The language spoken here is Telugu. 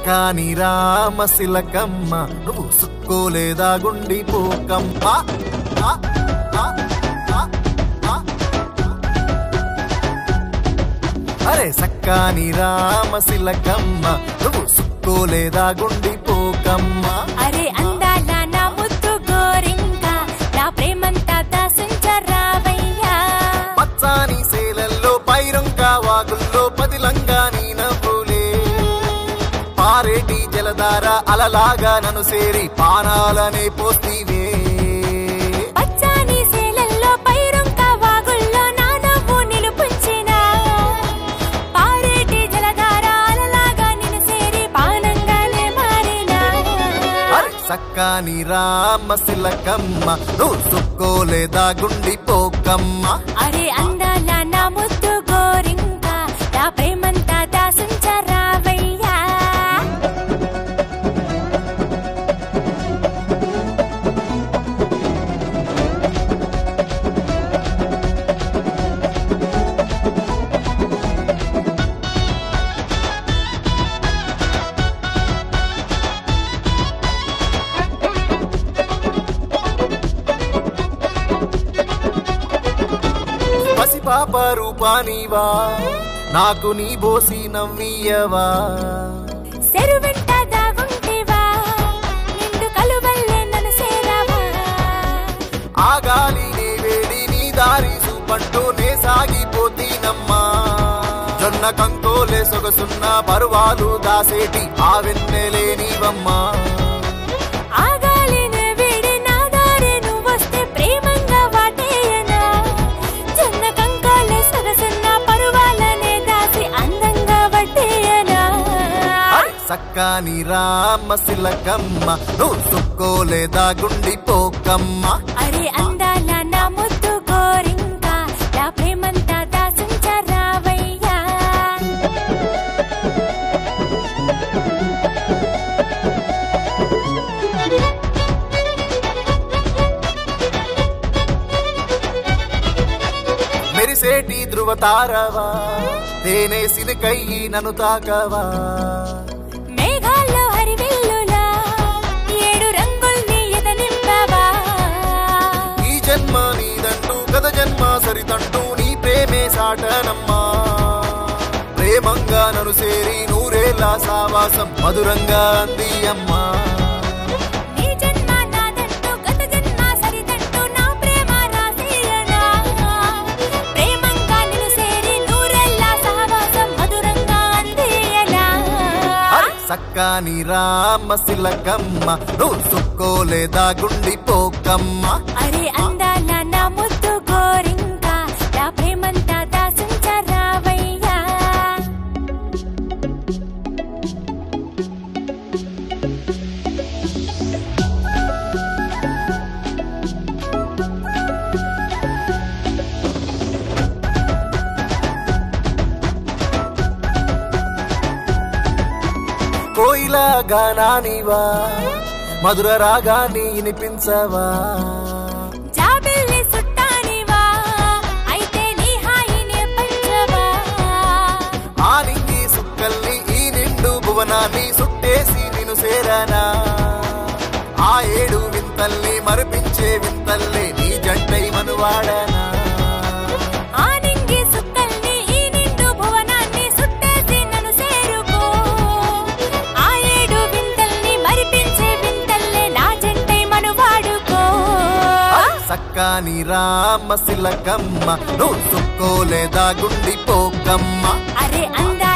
సక్కాని రామశిలకమ్మ నువ్వు సుక్కోలేదా గుండి పోకమ్మ ఆ, ఆ, ఆ, ఆ. అరే సక్కాని రామశిలకమ్మ నువ్వు సుక్కోలేదా గుండి పోకమ్మ అరే అందాల నా ముద్దు గోరింక నా ప్రేమంతా దాసించరావయ్యా పచ్చాని సేలల్లో పైరంక వాగుల్లో పదిలంగా నీ నవ్వులే పారేటి జలధార అలలాగా నన్ను సేరి పానాలనే పోస్తీవే పచ్చాని సేలల్లో పైరుంక వాగుల్లో నా నవ్వు నిలుపుంచిన పారేటి జలధారాలలాగా నిన్ను సేరి పానంగానే మారినా అరే సక్కాని రామశిలకమ్మ నువ్వు సుక్కోలేదా గుండి పోకమ్మ అరే అందాల నా ముద్దు గోరింక నా ప్రేమంతా దాసించరావయ్యా పసిపాప రూపానివా నాకు నీ బోసి నవ్వియవా సెరువెంట దాగుంటేవా నిండు కలువల్లే నన్ను సేరావా ఆ గాలి నీ వేడి నీ దారి చూపంటూ నే సాగిపోతీనమ్మా జొన్న కంకోలే సొగసున్న పరువాలు దాసేటి ఆ వెన్నెలే నీవమ్మా ఆగాలినే వేడి నా దారి నువ్వొస్తే ప్రేమంగా వాటేయనా చిన్న కంకాలే సొగసున్న పరువాలనే దాసి అందంగా వడ్డేయనా అరే సక్కాని రామశిలకమ్మ నువ్వు సుక్కోలేదా గుండి పోకమ్మ అరే అందాల నా ముద్దు గోరింక నా ప్రేమంతా దాసించరావయ్యా మెరిసేటి ధృవతారవా తేనే సినికయ్యి నన్ను తాకవా మేఘాల్లో హరివిల్లులా ఏడు రంగుల్ని ఎదనింపవా ఈ జన్మ నీదంటూ గత జన్మ సరితంటూ నీ ప్రేమే సాటనమ్మా ప్రేమంగా నన్ను సేరి నూరేళ్ళ సావాసం మధురంగా అంది అమ్మా నీ జన్మ నాదంటూ గత జన్మ సరిదంటూ నా ప్రేమ రాసేయనా ప్రేమంగా నిన్ను సేరి నూరెల్ల సహవాసం మధురంగా అందేయనా అరే సక్కాని రామశిలకమ్మ నువ్వు సుక్కోలేదా గుండి పోకమ్మ అరే అందాల నా ముద్దు గోరింక నా ప్రేమంతా దాసించరావయ్యా కోయిల గానానివా మధుర రాగాన్ని వినిపించవా జాబిల్లి సుట్టానివా అయితే నీ హాయినే పంచవా ఆ నింగి సుక్కల్ని ఈ నిండు భువనాన్ని సుట్టేసి నిన్ను సేరనా ఆ ఏడు వింతల్ని మరిపించే వింతల్ని నీ జంటై మనువాడనా ఆ నింగి సుక్కల్ని ఈ నిండు భువనాన్ని సుట్టేసి నన్ను సేరుకో ఆ ఏడు వింతల్ని మరిపించే వింతల్లే నా జంటై మనువాడుకో సక్కాని రామశిలకమ్మ నువ్వు సుక్కోలేదా గుండి పోకమ్మ అరే అందా